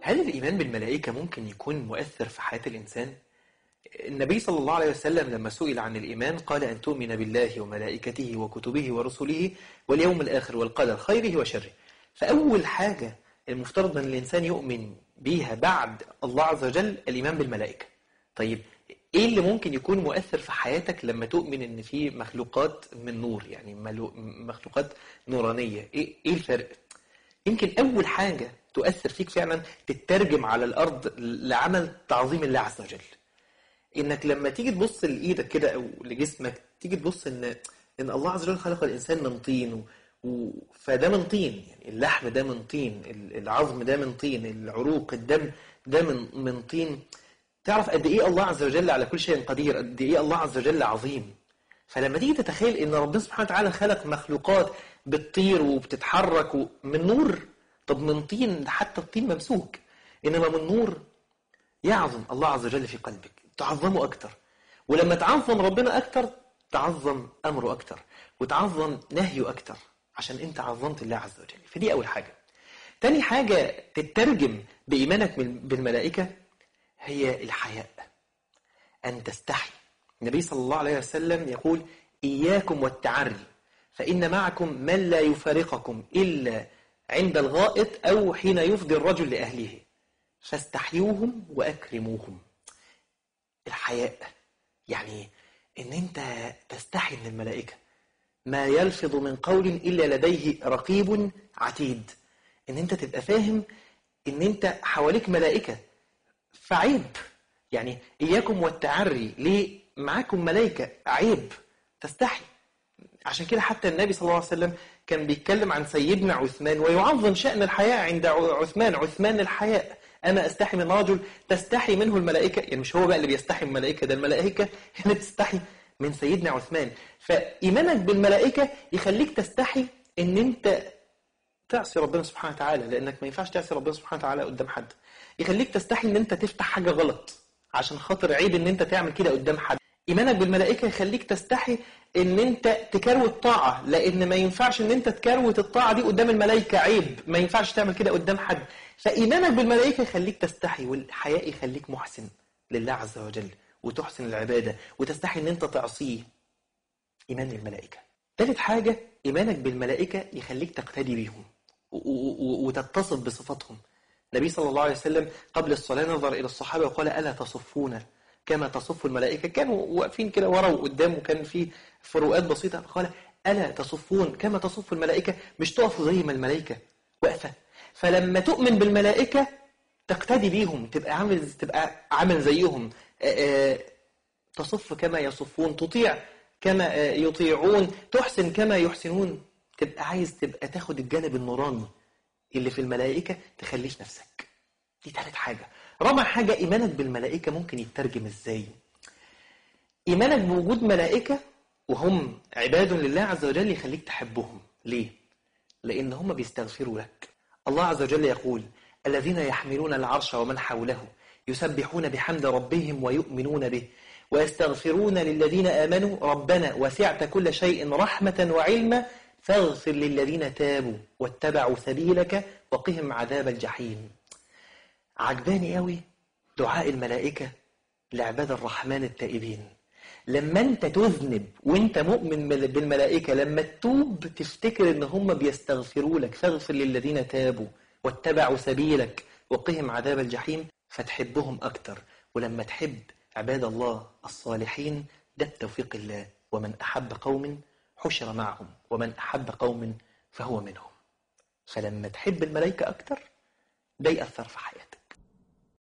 هل الإيمان بالملائكة ممكن يكون مؤثر في حياة الإنسان؟ النبي صلى الله عليه وسلم لما سئل عن الإيمان قال أن تؤمن بالله وملائكته وكتبه ورسله واليوم الآخر والقدر خيره وشره فأول حاجة المفترض أن الإنسان يؤمن بيها بعد الله عز وجل الإيمان بالملائكة طيب إيه اللي ممكن يكون مؤثر في حياتك لما تؤمن أن في مخلوقات من نور يعني ملو- مخلوقات نورانية إيه إيه الفرق؟ يمكن أول حاجة تؤثر فيك فعلا تترجم على الأرض لعمل تعظيم الله عز وجل انك لما تيجي تبص لايدك كده او لجسمك تيجي تبص ان ان الله عز وجل خلق الانسان من طين و... و... فده من طين يعني اللحم ده من طين ال- العظم ده من طين العروق الدم ده من من طين تعرف قد ايه الله عز وجل على كل شيء قدير قد ايه الله عز وجل عظيم فلما تيجي تتخيل ان ربنا سبحانه وتعالى خلق مخلوقات بتطير وبتتحرك و- من نور طب من طين حتى الطين ممسوك انما من نور يعظم الله عز وجل في قلبك تعظمه أكتر ولما تعظم ربنا أكتر تعظم أمره أكتر وتعظم نهيه أكتر عشان أنت عظمت الله عز وجل فدي أول حاجة تاني حاجة تترجم بإيمانك من- بالملائكة هي الحياء أن تستحي النبي صلى الله عليه وسلم يقول إياكم والتعري فإن معكم من لا يفارقكم إلا عند الغائط أو حين يفضي الرجل لأهله فاستحيوهم وأكرموهم الحياء يعني ان انت تستحي من الملائكة ما يلفظ من قول إلا لديه رقيب عتيد ان انت تبقى فاهم ان انت حواليك ملائكة فعيب يعني إياكم والتعري ليه معاكم ملائكة عيب تستحي عشان كده حتى النبي صلى الله عليه وسلم كان بيتكلم عن سيدنا عثمان ويعظم شأن الحياء عند ع- عثمان عثمان الحياء أنا أستحي من رجل تستحي منه الملائكة يعني مش هو بقى اللي بيستحي من الملائكة ده الملائكة هي اللي تستحي من سيدنا عثمان فإيمانك بالملائكة يخليك تستحي إن أنت تعصي ربنا سبحانه وتعالى لانك ما ينفعش تعصي ربنا سبحانه وتعالى قدام حد يخليك تستحي ان انت تفتح حاجه غلط عشان خاطر عيب ان انت تعمل كده قدام حد ايمانك بالملائكه يخليك تستحي ان انت تكروت طاعه لان ما ينفعش ان انت تكروت الطاعه دي قدام الملائكه عيب ما ينفعش تعمل كده قدام حد فايمانك بالملائكه يخليك تستحي والحياء يخليك محسن لله عز وجل وتحسن العباده وتستحي ان انت تعصيه إيمان الملائكة ثالث حاجة إيمانك بالملائكة يخليك تقتدي بيهم و- و- و- وتتصف بصفاتهم النبي صلى الله عليه وسلم قبل الصلاة نظر إلى الصحابة وقال ألا تصفون كما تصف الملائكة كانوا واقفين كده ورا وقدام وكان في فروقات بسيطة قال ألا تصفون كما تصف الملائكة مش تقفوا زي ما الملائكة واقفة فلما تؤمن بالملائكة تقتدي بيهم تبقى عامل تبقى عامل زيهم آه، آه، تصف كما يصفون تطيع كما آه، يطيعون تحسن كما يحسنون تبقى عايز تبقى تاخد الجانب النوراني اللي في الملائكة تخليش نفسك دي تالت حاجة رابع حاجة إيمانك بالملائكة ممكن يترجم إزاي إيمانك بوجود ملائكة وهم عباد لله عز وجل يخليك تحبهم ليه؟ لأن هم بيستغفروا لك الله عز وجل يقول الذين يحملون العرش ومن حوله يسبحون بحمد ربهم ويؤمنون به ويستغفرون للذين آمنوا ربنا وسعت كل شيء رحمة وعلما فاغفر للذين تابوا واتبعوا سبيلك وقهم عذاب الجحيم عجباني قوي دعاء الملائكة لعباد الرحمن التائبين لما انت تذنب وانت مؤمن مل- بالملائكة لما تتوب تفتكر ان هم بيستغفروا لك فاغفر للذين تابوا واتبعوا سبيلك وقهم عذاب الجحيم فتحبهم اكتر ولما تحب عباد الله الصالحين ده بتوفيق الله ومن احب قوم حشر معهم ومن احب قوم فهو منهم فلما تحب الملائكة اكتر ده يأثر في حياتك